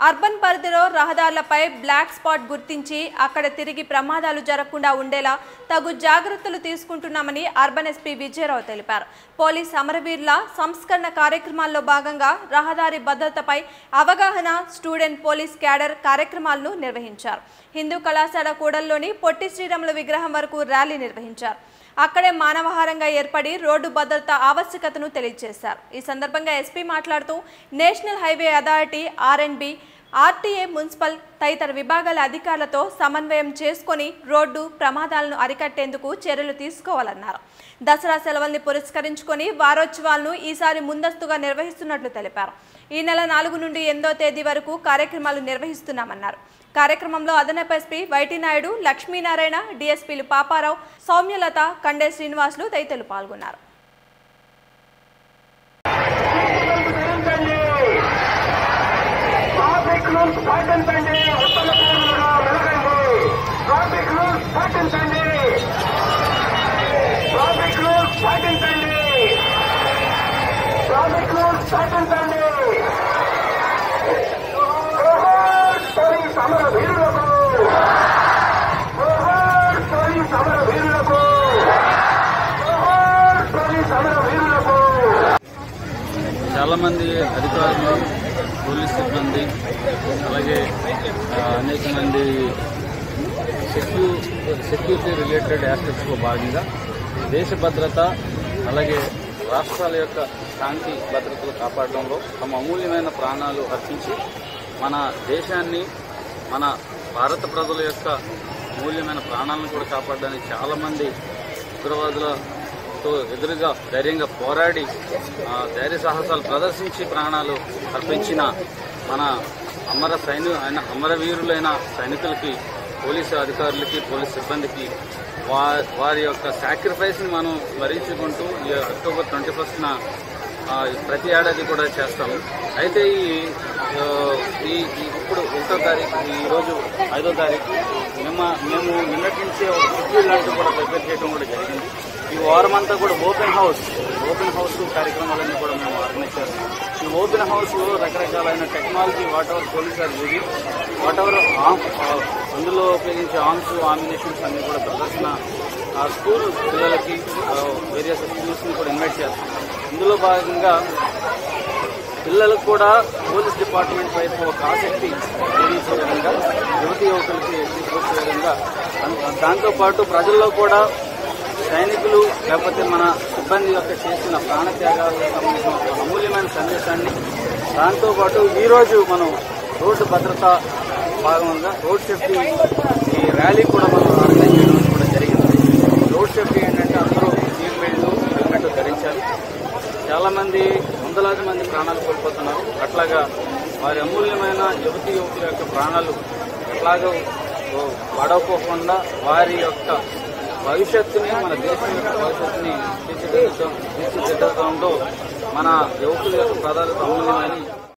urban పరిధిలో రహదారులపై black spot గుర్తించి అక్కడ తిరిగి ప్రమాదాలు జరగకుండా ఉండేలా తగు జాగ్రత్తలు తీసుకుంటున్నామని అర్బన్ ఎస్పీ విజయరావు తెలిపారు పోలీస్ అమరవీరుల సంస్కరణ కార్యక్రమాల్లో భాగంగా రహదారి భద్రతపై అవగాహన స్టూడెంట్ పోలీస్ క్యాడర్ కార్యక్రమాలను నిర్వహించారు హిందూ కళాశాల కూడల్లోని పొట్టి శ్రీరాముల విగ్రహం వరకు ర్యాలీ నిర్వహించారు అక్కడే మానవహారంగా ఏర్పడి రోడ్డు భద్రత ఆవశ్యకతను తెలియజేశారు ఈ సందర్భంగా ఎస్పీ మాట్లాడుతూ national highway authority R and B RTA municipal తదితర విభాగాల అధికారులతో సమన్వయం చేసుకొని రోడ్డు ప్రమాదాలను అరికట్టేందుకు చర్యలు తీసుకోవాలన్నారు దసరా సెలవుల్ని పురస్కరించుకొని వారోత్సవాలను ఈసారి ముందస్తుగా నిర్వహిస్తున్నట్లు తెలిపారు ఈ నెల నాలుగు నుండి ఎనిమిదో తేదీ వరకు కార్యక్రమాలు నిర్వహిస్తున్నామన్నారు కార్యక్రమంలో అదనపు ఎస్పీ వైటి నాయుడు లక్ష్మీనారాయణ డిఎస్పీలు పాపారావు సౌమ్యలత కండే శ్రీనివాసులు తదితరులు పాల్గొన్నారు ట్రాఫిక్ రూల్స్ పాటించండి ఉత్తమ పౌరులుగా మెలగండి ట్రాఫిక్ రూల్స్ పాటించండి ట్రాఫిక్ రూల్స్ పాటించండి ట్రాఫిక్ రూల్స్ పాటించండి జోహార్ పోలీస్ సమర వీరులకు జోహార్ పోలీస్ సమర వీరులకు జోహార్ పోలీస్ సమర వీరులకు చాలా మంది అధికారులు పోలీస్ సిబ్బంది అలాగే ఆ, అనేక మంది సెక్యూ సెక్యూరిటీ రిలేటెడ్ ఆస్పెక్ట్స్లో భాగంగా దేశ భద్రత అలాగే రాష్ట్రాల యొక్క శాంతి భద్రతలు కాపాడడంలో తమ అమూల్యమైన ప్రాణాలు అర్పించి మన దేశాన్ని మన భారత ప్రజల యొక్క అమూల్యమైన ప్రాణాలను కూడా కాపాడడానికి చాలామంది ఉగ్రవాదులతో ఎదురుగా ధైర్యంగా పోరాడి ఆ, ధైర్య సాహసాలు ప్రదర్శించి ప్రాణాలు అర్పించిన మన అమర సైని ఆయన అమరవీరులైన సైనికులకి పోలీసు అధికారులకి పోలీస్ సిబ్బందికి వా వారి యొక్క సాక్రిఫైస్ని మనం స్మరించుకుంటూ ఈ అక్టోబర్ ట్వంటీ ఫస్ట్న ప్రతి ఏడాది కూడా చేస్తాము అయితే ఈ ఆ, ఈ ఈ ఇప్పుడు ఒకటో తారీఖు ఈ రోజు ఐదో తారీఖు మేము మేము నిన్నటి నుంచే ఒక షెడ్యూల్ లాంటివి కూడా ప్రిపేర్ చేయడం కూడా జరిగింది ఈ వారం అంతా కూడా ఓపెన్ హౌస్ ఓపెన్ హౌస్ కార్యక్రమాలన్నీ కూడా మేము ఆర్గనైజ్ చేస్తాం ఈ ఓపెన్ హౌస్ లో రకరకాలైన technology whatever police are using whatever అందులో ఉపయోగించే ఆర్మ్స్ ఆమినేషన్స్ అన్ని కూడా ప్రదర్శన ఆ స్కూల్ పిల్లలకి వేరియస్ స్కూల్స్ ని కూడా ఇన్వైట్ చేస్తాం ఇందులో భాగంగా పిల్లలకు కూడా పోలీస్ డిపార్ట్మెంట్ వైపు ఒక ఆసక్తి కలిగించే విధంగా యువతి యువకులకి తీసుకొచ్చే విధంగా దాంతో- దాంతోపాటు ప్రజల్లో కూడా సైనికులు లేకపోతే మన సిబ్బంది యొక్క చేసిన ప్రాణత్యాగాలకు సంబంధించిన ఒక అమూల్యమైన సందేశాన్ని దాంతోపాటు ఈరోజు మనం రోడ్డు భద్రత భాగంగా రోడ్ సేఫ్టీ ఈ ర్యాలీ కూడా మనం ఆర్గనైజ్ చేయడం కూడా జరిగింది రోడ్ సేఫ్టీ ఏంటంటే అందరూ సీట్ బెల్ట్ హెల్మెట్ ధరించాలి చాలా మంది వందలాది మంది ప్రాణాలు కోల్పోతున్నారు అట్లాగా వారి అమూల్యమైన యువతి యువకుల యొక్క ప్రాణాలు ఎట్లాగో ఓ పడవకోకుండా వారి యొక్క భవిష్యత్తుని మన దేశం యొక్క భవిష్యత్తుని తీర్చిదిద్దడం తీర్చిదిద్దడంలో మన యువకుల యొక్క ప్రాధాన్యత అమూల్యమని